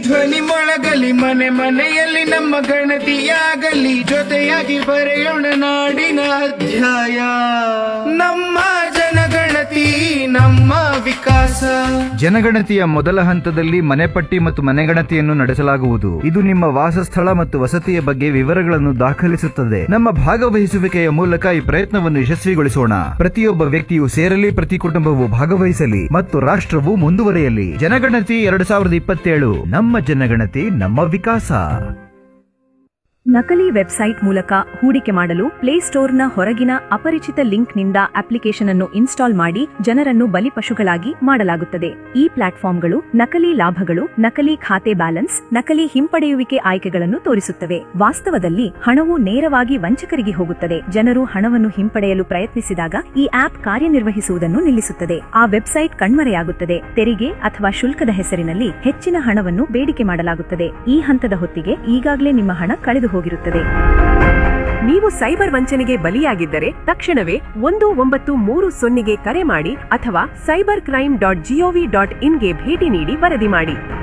ಧ್ವನಿ ಮೊಳಗಲಿ ಮನೆ ಮನೆಯಲ್ಲಿ ನಮ್ಮ ಗಣತಿಯಾಗಲಿ ಜೊತೆಯಾಗಿ ಬರೆಯೋಣ ನಾಡಿನ ಅಧ್ಯಾಯ ನಮ್ಮ ಜನಗಣತಿ ನಮ್ಮ ವಿಕಾಸ ಜನಗಣತಿಯ ಮೊದಲ ಹಂತದಲ್ಲಿ ಮನೆಪಟ್ಟಿ ಮತ್ತು ಮನೆಗಣತಿಯನ್ನು ನಡೆಸಲಾಗುವುದು ಇದು ನಿಮ್ಮ ವಾಸಸ್ಥಳ ಮತ್ತು ವಸತಿಯ ಬಗ್ಗೆ ವಿವರಗಳನ್ನು ದಾಖಲಿಸುತ್ತದೆ ನಮ್ಮ ಭಾಗವಹಿಸುವಿಕೆಯ ಮೂಲಕ ಈ ಪ್ರಯತ್ನವನ್ನು ಯಶಸ್ವಿಗೊಳಿಸೋಣ ಪ್ರತಿಯೊಬ್ಬ ವ್ಯಕ್ತಿಯು ಸೇರಲಿ ಪ್ರತಿ ಕುಟುಂಬವು ಭಾಗವಹಿಸಲಿ ಮತ್ತು ರಾಷ್ಟ್ರವು ಮುಂದುವರಿಯಲಿ ಜನಗಣತಿ ಎರಡು ಸಾವಿರದ ಇಪ್ಪತ್ತೇಳು ನಮ್ಮ ಜನಗಣತಿ ನಮ್ಮ ವಿಕಾಸ ನಕಲಿ ವೆಬ್ಸೈಟ್ ಮೂಲಕ ಹೂಡಿಕೆ ಮಾಡಲು ಪ್ಲೇಸ್ಟೋರ್ನ ಹೊರಗಿನ ಅಪರಿಚಿತ ಲಿಂಕ್ನಿಂದ ಅಪ್ಲಿಕೇಶನ್ ಅನ್ನು ಇನ್ಸ್ಟಾಲ್ ಮಾಡಿ ಜನರನ್ನು ಬಲಿಪಶುಗಳಾಗಿ ಮಾಡಲಾಗುತ್ತದೆ ಈ ಪ್ಲಾಟ್ಫಾರ್ಮ್ಗಳು ನಕಲಿ ಲಾಭಗಳು ನಕಲಿ ಖಾತೆ ಬ್ಯಾಲೆನ್ಸ್ ನಕಲಿ ಹಿಂಪಡೆಯುವಿಕೆ ಆಯ್ಕೆಗಳನ್ನು ತೋರಿಸುತ್ತವೆ ವಾಸ್ತವದಲ್ಲಿ ಹಣವು ನೇರವಾಗಿ ವಂಚಕರಿಗೆ ಹೋಗುತ್ತದೆ ಜನರು ಹಣವನ್ನು ಹಿಂಪಡೆಯಲು ಪ್ರಯತ್ನಿಸಿದಾಗ ಈ ಆಪ್ ಕಾರ್ಯನಿರ್ವಹಿಸುವುದನ್ನು ನಿಲ್ಲಿಸುತ್ತದೆ ಆ ವೆಬ್ಸೈಟ್ ಕಣ್ಮರೆಯಾಗುತ್ತದೆ ತೆರಿಗೆ ಅಥವಾ ಶುಲ್ಕದ ಹೆಸರಿನಲ್ಲಿ ಹೆಚ್ಚಿನ ಹಣವನ್ನು ಬೇಡಿಕೆ ಮಾಡಲಾಗುತ್ತದೆ ಈ ಹಂತದ ಹೊತ್ತಿಗೆ ಈಗಾಗಲೇ ನಿಮ್ಮ ಹಣ ಕಳೆದು ಹೋಗಿರುತ್ತದೆ ನೀವು ಸೈಬರ್ ವಂಚನೆಗೆ ಬಲಿಯಾಗಿದ್ದರೆ ತಕ್ಷಣವೇ ಒಂದು ಒಂಬತ್ತು ಮೂರು ಸೊನ್ನೆಗೆ ಕರೆ ಮಾಡಿ ಅಥವಾ cyber crime dot G O V dot ಇನ್ಗೆ ಭೇಟಿ ನೀಡಿ ವರದಿ ಮಾಡಿ